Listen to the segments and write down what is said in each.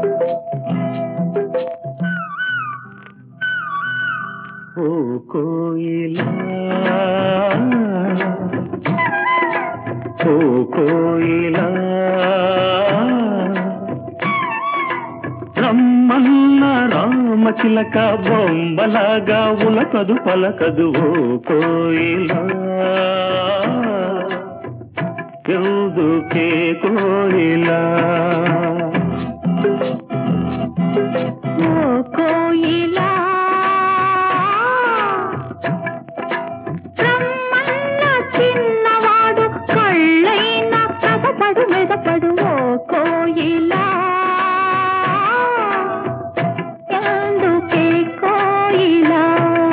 ఓ కోయిలా ఓ కోయిలా రమ్మన్న రామచిలక బొమ్మలాగా ఉలకదు పలకదు ఓ కోయిలా ఎందుకే కోయిలా ఓ కోయిలా రమ్మన్న చిన్నవాడు కళ్ళైన కథపడు మెదపడు ఓ కోయిలా ఎందుకే కోయిలా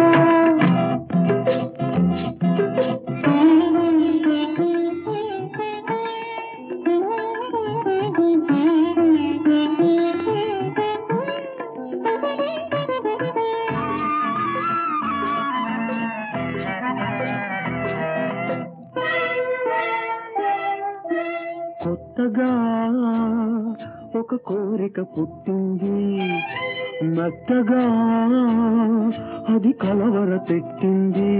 కొత్తగా ఒక కోరిక పుట్టింది మెత్తగా అది కలవర పెట్టింది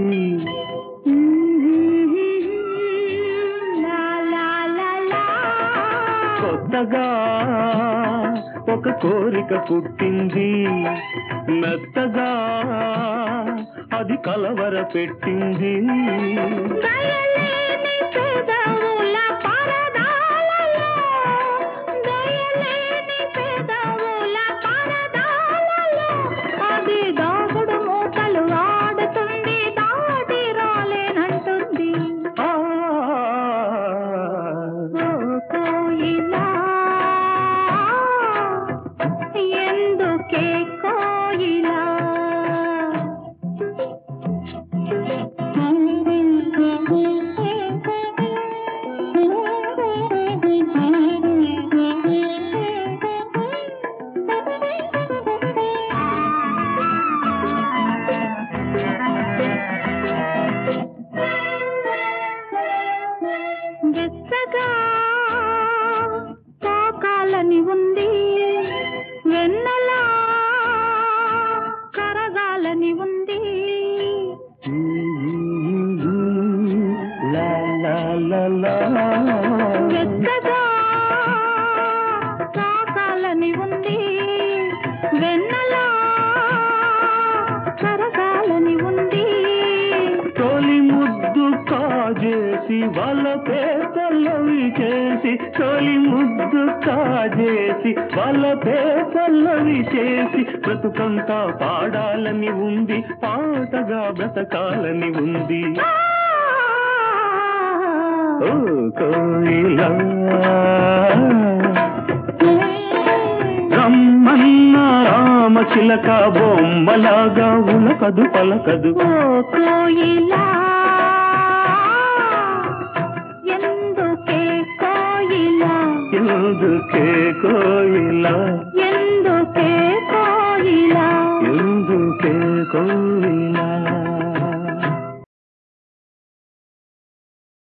లా లా లా లా కొత్తగా ఒక కోరిక పుట్టింది మెత్తగా అది కలవర పెట్టింది దయలేని పెదవుల పరదాలలో దయలేని పెదవుల పరదాలలో అది దాగుడు మూతలు ఆడుతుంది దాటి రాలేనంటుంది ఆ ఓ కోయిలా ఎందుకే కోయిలా వెచ్చగా తాకాలని ఉంది వెన్నెలా కరగాలని ఉంది లా లా లా లా వెచ్చగా తాకాలని ఉంది వెన్నెలా కరగాలని ఉంది తొలి ముద్దు కాజేసి వాళ్ళ పేపర్లవి చేసి తొలి ముద్దు కాజేసి వాళ్ళ పేపర్లవి చేసి బ్రతుకంతా పాడాలని ఉంది పాటగా బ్రతకాలని ఉంది ఓ కోయిలా రమ్మన్న రామచిలక బొమ్మలాగా ఉలకదు పలకదు ఓ కోయిలా ఎందుకే కోయిలా ఎందుకే కోయిలా ఎందుకే కోయిలా ఎందుకే కోయిలా